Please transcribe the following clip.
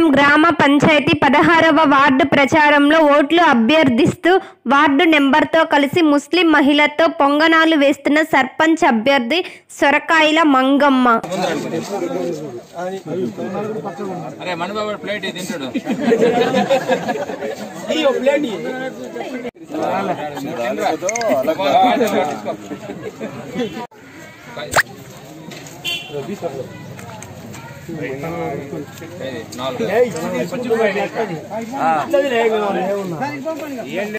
గ్రామ పంచాయతీ పదహారవ వార్డు ప్రచారంలో ఓట్లు అభ్యర్థిస్తూ వార్డు నెంబర్తో కలిసి ముస్లిం మహిళతో పొంగనాలు వేస్తున్న సర్పంచ్ అభ్యర్థి సొరకాయల మంగమ్మ అరే మణిబాబు ప్లేట్ ఇది తింటాడు నాలుగు